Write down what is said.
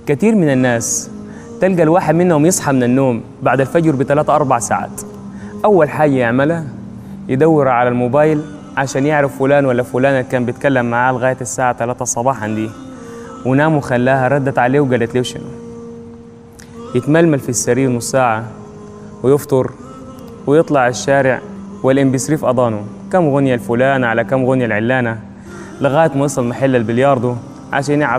كتير من الناس تلقى الواحد منهم يصحى من النوم بعد الفجر بثلاثة أربع ساعات أول حاجة يعملها يدور على الموبايل عشان يعرف فلان ولا فلان اللي كان بيتكلم معاه لغاية الساعة 3 صباحا دي ونام وخلاها ردت عليه وقالت له شنو يتململ في السرير نص ساعة ويفطر ويطلع الشارع والام بي 3 في اضانه كم غنية الفلانة على كم غنية العلانة لغاية ما وصل محل البلياردو عشان يلعب